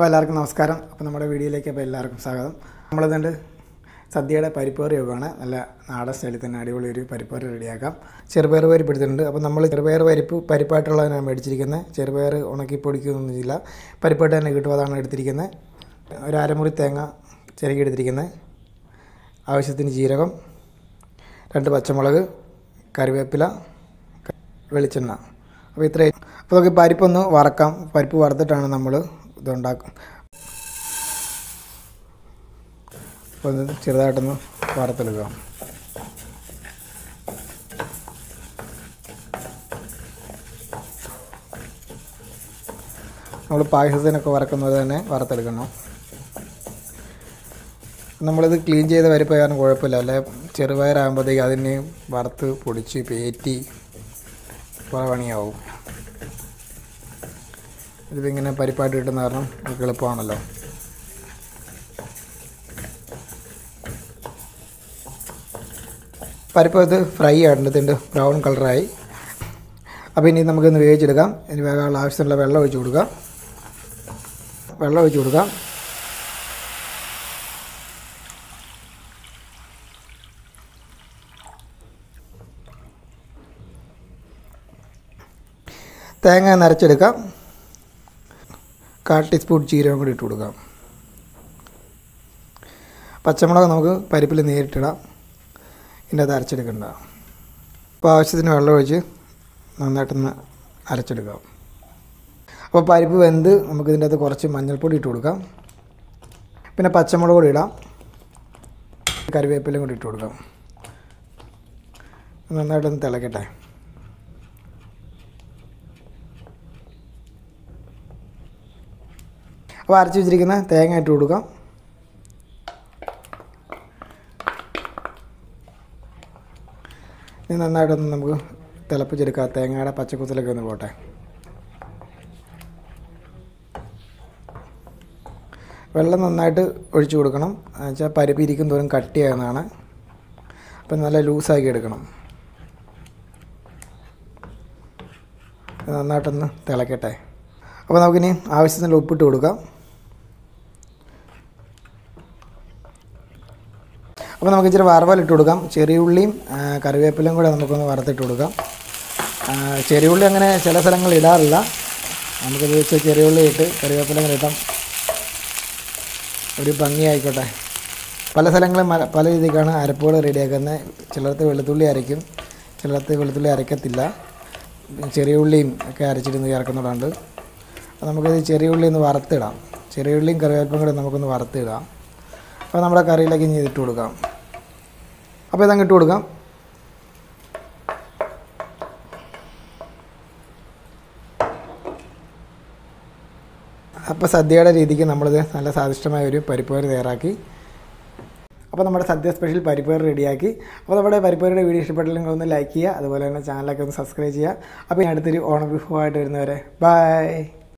അപ്പോൾ എല്ലാവർക്കും നമസ്കാരം അപ്പോൾ നമ്മുടെ വീഡിയോയിലേക്ക് അപ്പോൾ എല്ലാവർക്കും സ്വാഗതം നമ്മളിതുണ്ട് സദ്യയുടെ പരിപ്പേറി യോഗമാണ് നല്ല നാടൻ സ്റ്റൈലിൽ തന്നെ അടിപൊളി ഒരു പരിപ്പേറി റെഡിയാക്കാം ചെറുപയർ പരിപ്പ് എടുത്തിട്ടുണ്ട് അപ്പോൾ നമ്മൾ ചെറുപയർ പരിപ്പ് പരിപ്പായിട്ടുള്ളതിനാണ് മേടിച്ചിരിക്കുന്നത് ചെറുപയർ ഉണക്കി പൊടിക്കുകയൊന്നും ചെയ്യില്ല പരിപ്പായിട്ട് തന്നെ കിട്ടും അതാണ് എടുത്തിരിക്കുന്നത് ഒരു അരമുറി തേങ്ങ ചിരകി എടുത്തിരിക്കുന്നത് ആവശ്യത്തിന് ജീരകം രണ്ട് പച്ചമുളക് കറിവേപ്പില ക- വെളിച്ചെണ്ണ അപ്പോൾ ഇത്രയും അപ്പോൾ നമുക്ക് പരിപ്പൊന്ന് വറക്കാം പരിപ്പ് വറുത്തിട്ടാണ് നമ്മൾ ഇതുണ്ടാക്കും അപ്പോൾ ഇത് ചെറുതായിട്ടൊന്ന് വറുത്തെടുക്കാം നമ്മൾ പായസത്തിനൊക്കെ വറക്കുന്നത് തന്നെ വറുത്തെടുക്കണം നമ്മളിത് ക്ലീൻ ചെയ്ത പരിപ്പ് കാരണം കുഴപ്പമില്ല അല്ലെ ചെറുപയറാകുമ്പോഴത്തേക്ക് അതിന് വറുത്ത് പൊടിച്ച് പേറ്റി പല പണിയാവും ഇതിങ്ങനെ പരിപ്പായിട്ട് കിട്ടുന്ന കാരണം നമുക്ക് എളുപ്പമാണല്ലോ പരിപ്പ് ഇത് ഫ്രൈ ആയിട്ടുണ്ട് ഇതിൻ്റെ ബ്രൗൺ കളറായി അപ്പോൾ ഇനി നമുക്കൊന്ന് വേവിച്ചെടുക്കാം ഇനി വേകാനുള്ള ആവശ്യമുള്ള വെള്ളം ഒഴിച്ച് കൊടുക്കാം വെള്ളം ഒഴിച്ച് കൊടുക്കാം തേങ്ങ നരച്ചെടുക്കാം കാൽ ടീസ്പൂൺ ജീരകം കൂടി ഇട്ട് കൊടുക്കാം പച്ചമുളക് നമുക്ക് പരിപ്പിൽ നേരിട്ടിടാം ഇതിൻ്റെ അത് അരച്ചെടുക്കണ്ട അപ്പോൾ ആവശ്യത്തിന് വെള്ളം ഒഴിച്ച് നന്നായിട്ടൊന്ന് അരച്ചെടുക്കാം അപ്പോൾ പരിപ്പ് വെന്ത് നമുക്ക് ഇതിൻ്റെ അകത്ത് കുറച്ച് മഞ്ഞൾപ്പൊടി ഇട്ട് കൊടുക്കാം പിന്നെ പച്ചമുളക് കൂടി ഇടാം കറിവേപ്പിലയും കൂടി ഇട്ട് കൊടുക്കാം നന്നായിട്ടൊന്ന് തിളക്കട്ടെ അപ്പോൾ അരച്ച് വെച്ചിരിക്കുന്ന തേങ്ങ ഇട്ട് കൊടുക്കാം ഇനി നന്നായിട്ടൊന്ന് നമുക്ക് തിളപ്പിച്ചെടുക്കാം തേങ്ങയുടെ പച്ചക്കുത്തലൊക്കെ ഒന്ന് പോട്ടെ വെള്ളം നന്നായിട്ട് ഒഴിച്ചു കൊടുക്കണം എന്നുവെച്ചാൽ പരിപ്പ് ഇരിക്കും തോറും കട്ടിയാകുന്നതാണ് അപ്പം നല്ല ലൂസാക്കി എടുക്കണം ഇത് നന്നായിട്ടൊന്ന് തിളക്കട്ടെ അപ്പോൾ നമുക്കിനി ആവശ്യത്തിന് ഉപ്പിട്ട് കൊടുക്കാം അപ്പോൾ നമുക്ക് ഇച്ചിരി വറവലിട്ട് കൊടുക്കാം ചെറിയ ഉള്ളിയും ആ, കറിവേപ്പിലയും കൂടെ നമുക്കൊന്ന് വറുത്തിട്ട് കൊടുക്കാം ആ, ചെറിയ ഉള്ളി അങ്ങനെ ചില സ്ഥലങ്ങളിൽ ഇടാറില്ല നമുക്കിത് വെച്ച് ചെറിയ ഉള്ളി ഇട്ട് കറിവേപ്പില കൂടെ ഇട്ടാം ഒരു ഭംഗി ആയിക്കോട്ടെ പല സ്ഥലങ്ങളും മല- പല രീതിക്കാണ് അരപ്പുകൾ റെഡിയാക്കുന്നത് ചിലർക്ക് വെളുത്തുള്ളി അരയ്ക്കും ചിലർക്ക് വെളുത്തുള്ളി അരയ്ക്കത്തില്ല ചെറിയ ഉള്ളിയും ഒക്കെ അരച്ചിരുന്ന് ചേർക്കുന്നതുകൊണ്ട് അപ്പോൾ നമുക്കിത് ചെറിയ ഉള്ളി ഒന്ന് വറുത്തിടാം ചെറിയ ഉള്ളിയും കറിവേപ്പിലും കൂടെ നമുക്കൊന്ന് വറുത്തിടാം അപ്പോൾ നമ്മുടെ കറിയിലേക്ക് ഇനി ഇതിട്ട് കൊടുക്കാം അപ്പോൾ ഇതങ്ങ് ഇട്ട് കൊടുക്കാം അപ്പോൾ സദ്യയുടെ രീതിക്ക് നമ്മളിത് നല്ല സ്വാദിഷ്ടമായ ഒരു പരിപ്പേർ തയ്യാറാക്കി അപ്പോൾ നമ്മുടെ സദ്യ സ്പെഷ്യൽ പരിപ്പേർ റെഡിയാക്കി അപ്പോൾ നമ്മുടെ പരിപ്പേരുടെ വീഡിയോ ഇഷ്ടപ്പെട്ടില്ലെങ്കിൽ ഒന്ന് ലൈക്ക് ചെയ്യുക അതുപോലെ തന്നെ ചാനലൊക്കെ ഒന്ന് സബ്സ്ക്രൈബ് ചെയ്യുക അപ്പോൾ ഇനി അടുത്തൊരു ഓണവിഭവമായിട്ട് വരുന്നവരെ ബൈ